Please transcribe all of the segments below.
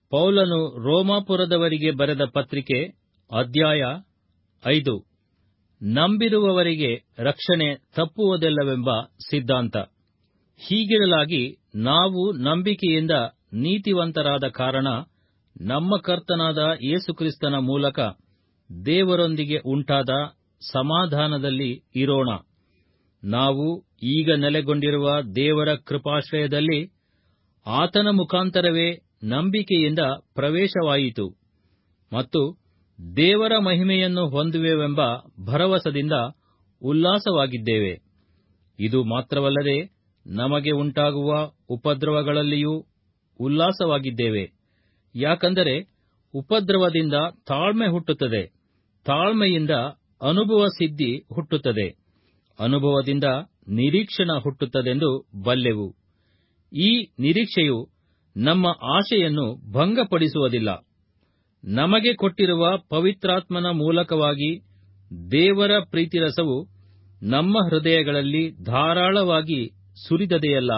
ಪೌಲನು ರೋಮಾಪುರದವರಿಗೆ ಬರೆದ ಪತ್ರಿಕೆ ಅಧ್ಯಾಯ ಐದು ನಂಬಿರುವವರಿಗೆ ರಕ್ಷಣೆ ತಪ್ಪುವುದಿಲ್ಲವೆಂಬ ಸಿದ್ಧಾಂತ ಹೀಗಿರಲಾಗಿ ನಾವು ನಂಬಿಕೆಯಿಂದ ನೀತಿವಂತರಾದ ಕಾರಣ ನಮ್ಮ ಕರ್ತನಾದ ಯೇಸುಕ್ರಿಸ್ತನ ಮೂಲಕ ದೇವರೊಂದಿಗೆ ಉಂಟಾದ ಸಮಾಧಾನದಲ್ಲಿ ಇರೋಣ ನಾವು ಈಗ ನೆಲೆಗೊಂಡಿರುವ ದೇವರ ಕೃಪಾಶ್ರಯದಲ್ಲಿ ಆತನ ಮುಖಾಂತರವೇ ನಂಬಿಕೆಯಿಂದ ಪ್ರವೇಶವಾಯಿತು ಮತ್ತು ದೇವರ ಮಹಿಮೆಯನ್ನು ಹೊಂದುವೆವೆಂಬ ಭರವಸದಿಂದ ಉಲ್ಲಾಸವಾಗಿದ್ದೇವೆ ಇದು ಮಾತ್ರವಲ್ಲದೆ ನಮಗೆ ಉಂಟಾಗುವ ಉಪದ್ರವಗಳಲ್ಲಿಯೂ ಉಲ್ಲಾಸವಾಗಿದ್ದೇವೆ ಯಾಕಂದರೆ ಉಪದ್ರವದಿಂದ ತಾಳ್ಮೆ ಹುಟ್ಟುತ್ತದೆ ತಾಳ್ಮೆಯಿಂದ ಅನುಭವ ಸಿದ್ಧಿ ಹುಟ್ಟುತ್ತದೆ ಅನುಭವದಿಂದ ನಿರೀಕ್ಷಣ ಹುಟ್ಟುತ್ತದೆಂದು ಬಲ್ಲೆವು ಈ ನಿರೀಕ್ಷೆಯು ನಮ್ಮ ಆಶೆಯನ್ನು ಭಂಗಪಡಿಸುವುದಿಲ್ಲ ನಮಗೆ ಕೊಟ್ಟಿರುವ ಪವಿತ್ರಾತ್ಮನ ಮೂಲಕವಾಗಿ ದೇವರ ಪ್ರೀತಿರಸವು ನಮ್ಮ ಹೃದಯಗಳಲ್ಲಿ ಧಾರಾಳವಾಗಿ ಸುರಿದದೆಯಲ್ಲ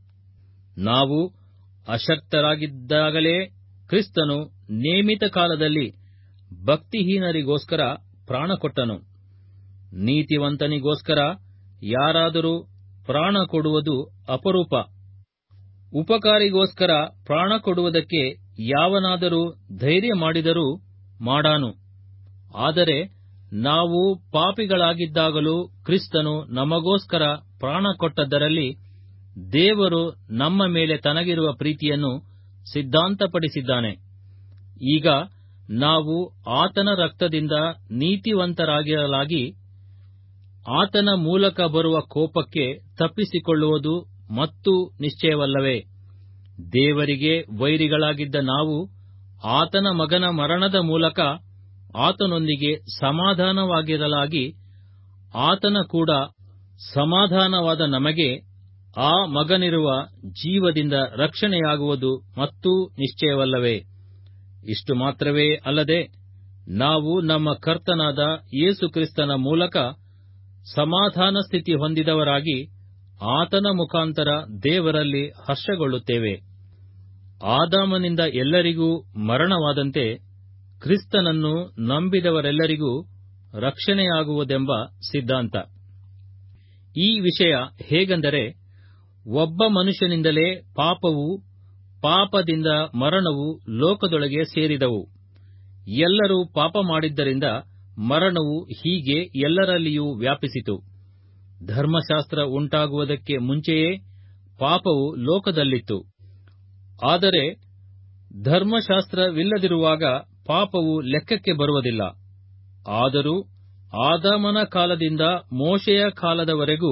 ನಾವು ಅಶಕ್ತರಾಗಿದ್ದಾಗಲೇ ಕ್ರಿಸ್ತನು ನೇಮಿತ ಕಾಲದಲ್ಲಿ ಭಕ್ತಿಹೀನರಿಗೋಸ್ಕರ ಪ್ರಾಣಕೊಟ್ಟನು ನೀತಿವಂತನಿಗೋಸ್ಕರ ಯಾರಾದರೂ ಪ್ರಾಣ ಕೊಡುವುದು ಅಪರೂಪ ಉಪಕಾರಿಗೋಸ್ಕರ ಪ್ರಾಣ ಕೊಡುವುದಕ್ಕೆ ಯಾವನಾದರೂ ಧೈರ್ಯ ಮಾಡಿದರೂ ಮಾಡಾನು ಆದರೆ ನಾವು ಪಾಪಿಗಳಾಗಿದ್ದಾಗಲೂ ಕ್ರಿಸ್ತನು ನಮಗೋಸ್ಕರ ಪ್ರಾಣ ಕೊಟ್ಟದ್ದರಲ್ಲಿ ದೇವರು ನಮ್ಮ ಮೇಲೆ ತನಗಿರುವ ಪ್ರೀತಿಯನ್ನು ಸಿದ್ಧಾಂತಪಡಿಸಿದ್ದಾನೆ ಈಗ ನಾವು ಆತನ ರಕ್ತದಿಂದ ನೀತಿವಂತರಾಗಿರಲಾಗಿ ಆತನ ಮೂಲಕ ಬರುವ ಕೋಪಕ್ಕೆ ತಪ್ಪಿಸಿಕೊಳ್ಳುವುದು ಮತ್ತೂ ನಿಶ್ಚಯವಲ್ಲವೇ ದೇವರಿಗೆ ವೈರಿಗಳಾಗಿದ್ದ ನಾವು ಆತನ ಮಗನ ಮರಣದ ಮೂಲಕ ಆತನೊಂದಿಗೆ ಸಮಾಧಾನವಾಗಿರಲಾಗಿ ಆತನ ಕೂಡ ಸಮಾಧಾನವಾದ ನಮಗೆ ಆ ಮಗನಿರುವ ಜೀವದಿಂದ ರಕ್ಷಣೆಯಾಗುವುದು ಮತ್ತೂ ನಿಶ್ಚಯವಲ್ಲವೇ ಇಷ್ಟು ಮಾತ್ರವೇ ಅಲ್ಲದೆ ನಾವು ನಮ್ಮ ಕರ್ತನಾದ ಯೇಸುಕ್ರಿಸ್ತನ ಮೂಲಕ ಸಮಾಧಾನ ಸ್ಥಿತಿ ಹೊಂದಿದವರಾಗಿ ಆತನ ಮುಖಾಂತರ ದೇವರಲ್ಲಿ ಹರ್ಷಗೊಳ್ಳುತ್ತೇವೆ ಆದಾಮನಿಂದ ಎಲ್ಲರಿಗೂ ಮರಣವಾದಂತೆ ಕ್ರಿಸ್ತನನ್ನು ನಂಬಿದವರೆಲ್ಲರಿಗೂ ರಕ್ಷಣೆಯಾಗುವುದೆಂಬ ಸಿದ್ಧಾಂತ ಈ ವಿಷಯ ಹೇಗೆಂದರೆ ಒಬ್ಬ ಮನುಷ್ಯನಿಂದಲೇ ಪಾಪವು ಪಾಪದಿಂದ ಮರಣವು ಲೋಕದೊಳಗೆ ಸೇರಿದವು ಎಲ್ಲರೂ ಪಾಪ ಮಾಡಿದ್ದರಿಂದ ಮರಣವು ಹೀಗೆ ಎಲ್ಲರಲ್ಲಿಯೂ ವ್ಯಾಪಿಸಿತು ಧರ್ಮಶಾಸ್ತ್ರ ಉಂಟಾಗುವುದಕ್ಕೆ ಮುಂಚೆಯೇ ಪಾಪವು ಲೋಕದಲ್ಲಿತ್ತು ಆದರೆ ಧರ್ಮಶಾಸ್ತ್ರವಿಲ್ಲದಿರುವಾಗ ಪಾಪವು ಲೆಕ್ಕಕ್ಕೆ ಬರುವುದಿಲ್ಲ ಆದರೂ ಆದಾಮನ ಕಾಲದಿಂದ ಮೋಶೆಯ ಕಾಲದವರೆಗೂ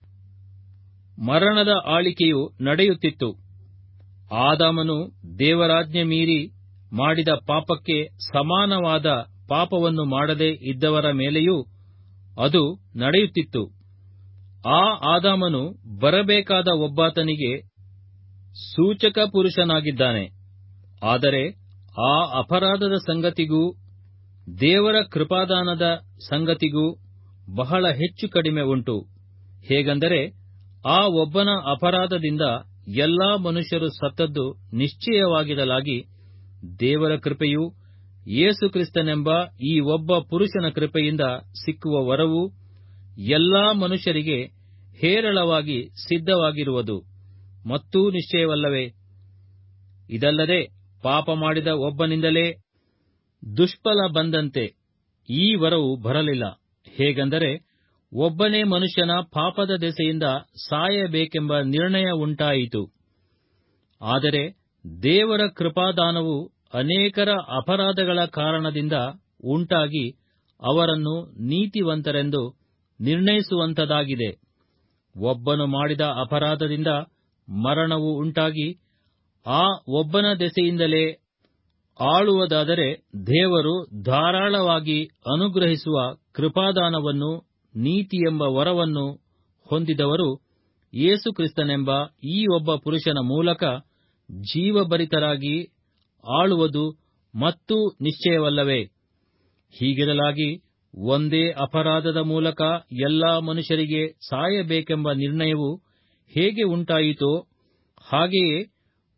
ಮರಣದ ಆಳಿಕೆಯು ನಡೆಯುತ್ತಿತ್ತು ಆದಾಮನು ದೇವರಾಜ್ಞೆ ಮೀರಿ ಮಾಡಿದ ಪಾಪಕ್ಕೆ ಸಮಾನವಾದ ಪಾಪವನ್ನು ಮಾಡದೇ ಇದ್ದವರ ಮೇಲೆಯೂ ಅದು ನಡೆಯುತ್ತಿತ್ತು ಆ ಆದಾಮನು ಬರಬೇಕಾದ ಒಬ್ಬಾತನಿಗೆ ಸೂಚಕ ಪುರುಷನಾಗಿದ್ದಾನೆ ಆದರೆ ಆ ಅಪರಾಧದ ಸಂಗತಿಗೂ ದೇವರ ಕೃಪಾದಾನದ ಸಂಗತಿಗೂ ಬಹಳ ಹೆಚ್ಚು ಕಡಿಮೆ ಉಂಟು ಹೇಗೆಂದರೆ ಆ ಒಬ್ಬನ ಅಪರಾಧದಿಂದ ಎಲ್ಲಾ ಮನುಷ್ಯರು ಸತ್ತದ್ದು ನಿಶ್ಚಯವಾಗಿರಲಾಗಿ ದೇವರ ಕೃಪೆಯು ಯೇಸುಕ್ರಿಸ್ತನೆಂಬ ಈ ಒಬ್ಬ ಪುರುಷನ ಕೃಪೆಯಿಂದ ಸಿಕ್ಕುವ ವರವು ಎಲ್ಲಾ ಮನುಷ್ಯರಿಗೆ ಹೇರಳವಾಗಿ ಸಿದ್ಧವಾಗಿರುವುದು ಮತ್ತೂ ನಿಶ್ಚಯವಲ್ಲವೇ ಇದಲ್ಲದೆ ಪಾಪ ಮಾಡಿದ ಒಬ್ಬನಿಂದಲೇ ದುಷ್ಫಲ ಬಂದಂತೆ ಈ ವರವು ಬರಲಿಲ್ಲ ಹೇಗೆಂದರೆ ಒಬ್ಬನೇ ಮನುಷ್ಯನ ಪಾಪದ ದೆಸೆಯಿಂದ ಸಾಯಬೇಕೆಂಬ ನಿರ್ಣಯ ಉಂಟಾಯಿತು ಆದರೆ ದೇವರ ಕೃಪಾದಾನವು ಅನೇಕರ ಅಪರಾಧಗಳ ಕಾರಣದಿಂದ ಉಂಟಾಗಿ ಅವರನ್ನು ನೀತಿವಂತರೆಂದು ನಿರ್ಣಯಿಸುವಂತದಾಗಿದೆ ಒಬ್ಬನು ಮಾಡಿದ ಅಪರಾಧದಿಂದ ಮರಣವು ಉಂಟಾಗಿ ಆ ಒಬ್ಬನ ದೆಸೆಯಿಂದಲೇ ಆಳುವುದಾದರೆ ದೇವರು ಧಾರಾಳವಾಗಿ ಅನುಗ್ರಹಿಸುವ ಕೃಪಾದಾನವನ್ನು ನೀತಿಯೆಂಬ ವರವನ್ನು ಹೊಂದಿದವರು ಯೇಸುಕ್ರಿಸ್ತನೆಂಬ ಈ ಒಬ್ಬ ಪುರುಷನ ಮೂಲಕ ಜೀವಭರಿತರಾಗಿ ಆಳುವುದು ಮತ್ತೂ ನಿಶ್ಚಯವಲ್ಲವೇ ಹೀಗಿರಲಾಗಿ ಒಂದೇ ಅಪರಾಧದ ಮೂಲಕ ಎಲ್ಲಾ ಮನುಷ್ಯರಿಗೆ ಸಾಯಬೇಕೆಂಬ ನಿರ್ಣಯವು ಹೇಗೆ ಉಂಟಾಯಿತೋ ಹಾಗೆಯೇ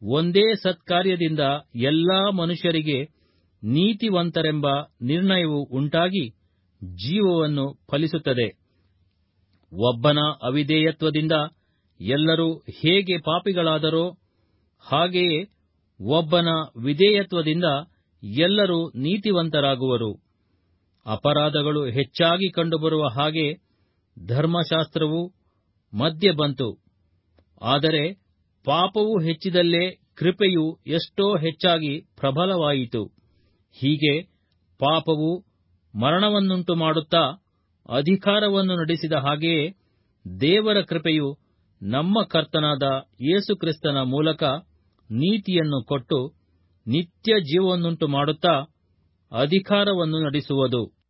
ಒಂದೇ ಸತ್ಕಾರ್ಯದಿಂದ ಎಲ್ಲಾ ಮನುಷ್ಯರಿಗೆ ನೀತಿವಂತರೆಂಬ ನಿರ್ಣಯವು ಉಂಟಾಗಿ ಜೀವವನ್ನು ಫಲಿಸುತ್ತದೆ ಒಬ್ಬನ ಅವಿಧೇಯತ್ವದಿಂದ ಎಲ್ಲರೂ ಹೇಗೆ ಪಾಪಿಗಳಾದರೋ ಹಾಗೆಯೇ ಒಬ್ಬನ ವಿಧೇಯತ್ವದಿಂದ ಎಲ್ಲರೂ ನೀತಿವಂತರಾಗುವರು ಅಪರಾಧಗಳು ಹೆಚ್ಚಾಗಿ ಕಂಡುಬರುವ ಹಾಗೆ ಧರ್ಮಶಾಸ್ತ್ರವು ಮಧ್ಯೆ ಬಂತು ಆದರೆ ಪಾಪವು ಹೆಚ್ಚಿದಲ್ಲೇ ಕೃಪೆಯು ಎಷ್ಟೋ ಹೆಚ್ಚಾಗಿ ಪ್ರಬಲವಾಯಿತು ಹೀಗೆ ಪಾಪವು ಮರಣವನ್ನುಂಟು ಮಾಡುತ್ತಾ ಅಧಿಕಾರವನ್ನು ನಡೆಸಿದ ಹಾಗೆಯೇ ದೇವರ ಕೃಪೆಯು ನಮ್ಮ ಕರ್ತನಾದ ಯೇಸುಕ್ರಿಸ್ತನ ಮೂಲಕ ನೀತಿಯನ್ನು ಕೊಟ್ಟು ನಿತ್ಯ ಜೀವವನ್ನುಂಟು ಮಾಡುತ್ತಾ ಅಧಿಕಾರವನ್ನು ನಡೆಸುವುದು